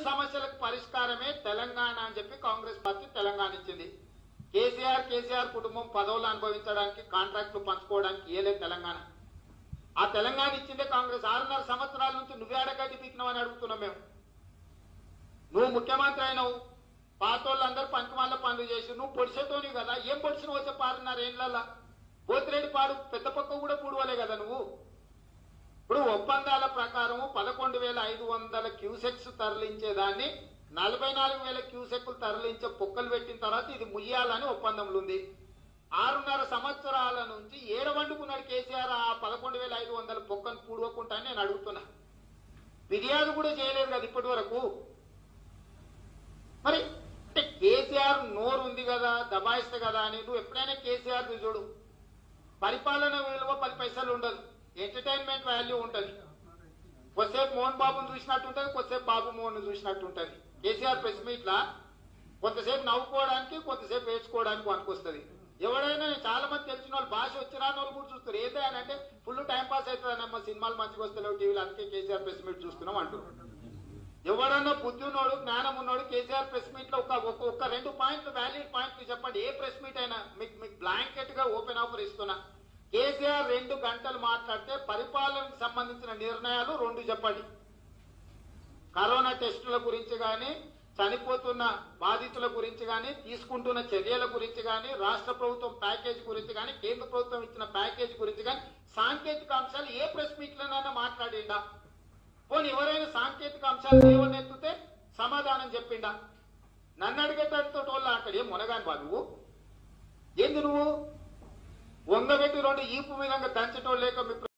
సమస్యలకు పరిష్కారమే తెలంగాణ అని చెప్పి కాంగ్రెస్ పార్టీ తెలంగాణ ఇచ్చింది కేసీఆర్ కేసీఆర్ కుటుంబం పదవులు అనుభవించడానికి కాంట్రాక్టులు పంచుకోవడానికి ఏలేదు తెలంగాణ ఆ తెలంగాణ ఇచ్చిందే కాంగ్రెస్ ఆరున్నర సంవత్సరాల నుంచి నువ్వే అడగడ్డి పీకినావని అడుగుతున్నాం మేము నువ్వు ముఖ్యమంత్రి అయినావు పాతోళ్ళందరూ పంచమాల పనులు చేసి నువ్వు పొడిచేతోని కదా ఏం పొడిచినవో చెప్పి ఆరున్నర ఏళ్ళ పోతిరెడ్డి పాడు పెద్ద పక్క కూడా పూడవలే కదా నువ్వు ఇప్పుడు ఒప్పందాల ప్రకారం పదకొండు వేల ఐదు వందల క్యూసెక్స్ తరలించేదాన్ని నలభై నాలుగు వేల క్యూసెక్లు తరలించే పొక్కలు పెట్టిన తర్వాత ఇది ముయ్యాలని ఒప్పందంలో ఉంది ఆరున్నర సంవత్సరాల నుంచి ఏడవండుకున్నాడు కేసీఆర్ ఆ పదకొండు వేల ఐదు వందల పొక్కను పూడవకుండా నేను అడుగుతున్నా ఫిర్యాదు కూడా చేయలేదు కదా ఇప్పటి వరకు మరి అంటే కేసీఆర్ నోరు ఉంది కదా దబాయిస్తే కదా అని నువ్వు ఎప్పుడైనా కేసీఆర్ ని చూడు పరిపాలన విలువ పది పైసలు ఉండదు ఎంటర్టైన్మెంట్ వాల్యూ ఉంటుంది కొద్దిసేపు మోహన్ బాబుని చూసినట్టు ఉంటుంది కొద్దిసేపు బాబు మోహన్ చూసినట్టు ఉంటుంది కేసీఆర్ ప్రెస్ మీట్ లా కొంతసేపు నవ్వుకోవడానికి కొంతసేపు వేసుకోవడానికి పనికొస్తుంది ఎవడైనా చాలా మంది తెలిసిన వాళ్ళు భాష వచ్చిన వాళ్ళు కూడా చూస్తారు ఏదే అని అంటే ఫుల్ టైం పాస్ అవుతుందన్నమ్మ సినిమాలు మంచిగా వస్తలేవు టీవీలో అందుకే కేసీఆర్ ప్రెస్ మీట్ చూస్తున్నాం అంటారు ఎవడన్నా బుద్ధి ఉన్నోడు జ్ఞానం ఉన్నోడు కేసీఆర్ ప్రెస్ మీట్ లో ఒక ఒక- ఒక రెండు పాయింట్లు వ్యాలిడ్ పాయింట్లు చెప్పండి ఏ ప్రెస్ మీట్ అయినా మీకు మీకు బ్లాంకెట్ గా ఓపెన్ ఆఫర్ ఇస్తున్నా కేసీఆర్ రెండు గంటలు మాట్లాడితే పరిపాలనకు సంబంధించిన నిర్ణయాలు రెండు చెప్పండి కరోనా టెస్టుల గురించి కానీ చనిపోతున్న బాధితుల గురించి కానీ తీసుకుంటున్న చర్యల గురించి కానీ రాష్ట్ర ప్రభుత్వం ప్యాకేజ్ గురించి కానీ కేంద్ర ప్రభుత్వం ఇచ్చిన ప్యాకేజ్ గురించి కానీ సాంకేతిక అంశాలు ఏ ప్రెస్ మీట్లోనైనా మాట్లాడిండా పోనీ ఎవరైనా సాంకేతిక అంశాలు దేవుని ఎత్తుతే సమాధానం చెప్పిండా నన్ను అడిగేటతో వాళ్ళు అంటాడు ఏం మునగాని బా నువ్వు ఏంది నువ్వు వంగబెట్టి రెండు ఈపు మీద దంచటోళ్ళు లేక మీ